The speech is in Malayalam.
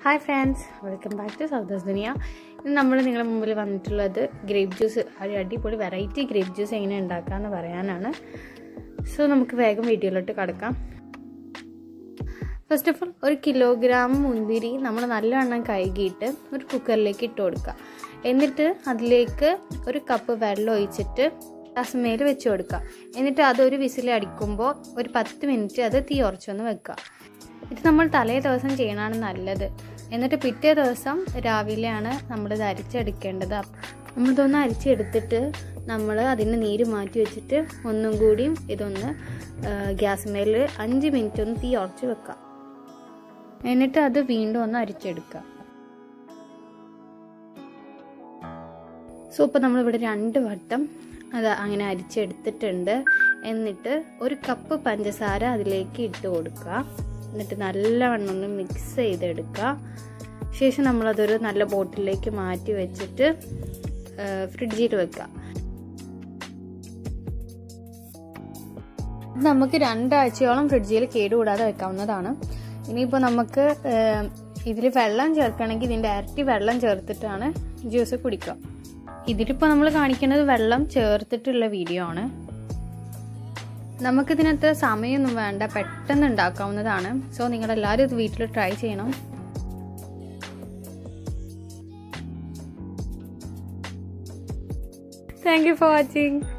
hi friends welcome back to Souda's Duniya ഇന്ന് നമ്മൾ നിങ്ങളുടെ മുമ്പിൽ വന്നിട്ടുള്ളത് ഗ്രേപ്പ് ജ്യൂസ് ഒരു അടിപൊളി വെറൈറ്റി ഗ്രേപ്പ് ജ്യൂസ് എങ്ങനെ ഉണ്ടാക്കാമെന്ന് പറയാനാണ് സോ നമുക്ക് വേഗം വീഡിയോയിലോട്ട് കിടക്കാം ഫസ്റ്റ് ഓഫ് ഓൾ ഒരു കിലോഗ്രാം മുന്തിരി നമ്മൾ നല്ലവണ്ണം കഴുകിയിട്ട് ഒരു കുക്കറിലേക്ക് ഇട്ട് കൊടുക്കുക എന്നിട്ട് അതിലേക്ക് ഒരു കപ്പ് വെള്ളം ഒഴിച്ചിട്ട് ഗ്യാസ്മേൽ വെച്ച് കൊടുക്കുക എന്നിട്ട് അതൊരു വിസിൽ അടിക്കുമ്പോൾ ഒരു പത്ത് മിനിറ്റ് അത് തീ ഉറച്ചൊന്ന് വെക്കുക ഇത് നമ്മൾ തലേ ദിവസം ചെയ്യണതാണ് നല്ലത് എന്നിട്ട് പിറ്റേ ദിവസം രാവിലെയാണ് നമ്മളിത് അരിച്ചെടുക്കേണ്ടത് നമ്മളിതൊന്ന് അരിച്ചെടുത്തിട്ട് നമ്മൾ അതിന് നീര് മാറ്റി വെച്ചിട്ട് ഒന്നും കൂടിയും ഇതൊന്ന് ഗ്യാസ് മേൽ അഞ്ച് മിനിറ്റ് ഒന്ന് തീ ഉറച്ച് വെക്കാം എന്നിട്ട് അത് വീണ്ടും ഒന്ന് അരിച്ചെടുക്കുക സോ ഇപ്പോൾ നമ്മളിവിടെ രണ്ട് വട്ടം അത് അങ്ങനെ അരിച്ചെടുത്തിട്ടുണ്ട് എന്നിട്ട് ഒരു കപ്പ് പഞ്ചസാര അതിലേക്ക് ഇട്ട് കൊടുക്കുക എന്നിട്ട് നല്ലവണ്ണം ഒന്ന് മിക്സ് ചെയ്തെടുക്കുക ശേഷം നമ്മളതൊരു നല്ല ബോട്ടിലേക്ക് മാറ്റി വെച്ചിട്ട് ഫ്രിഡ്ജിൽ വെക്കുക നമുക്ക് രണ്ടാഴ്ചയോളം ഫ്രിഡ്ജിൽ കേടുകൂടാതെ വെക്കാവുന്നതാണ് ഇനിയിപ്പോൾ നമുക്ക് ഇതിൽ വെള്ളം ചേർക്കണമെങ്കിൽ ഇതിൻ്റെ ഇരട്ടി വെള്ളം ചേർത്തിട്ടാണ് ജ്യൂസ് കുടിക്കുക ഇതിലിപ്പോൾ നമ്മൾ കാണിക്കുന്നത് വെള്ളം ചേർത്തിട്ടുള്ള വീഡിയോ ആണ് നമുക്കിതിനത്ര സമയമൊന്നും വേണ്ട പെട്ടെന്ന് ഉണ്ടാക്കാവുന്നതാണ് സോ നിങ്ങളെല്ലാവരും ഇത് വീട്ടിൽ ട്രൈ ചെയ്യണം താങ്ക് യു ഫോർ വാച്ചിങ്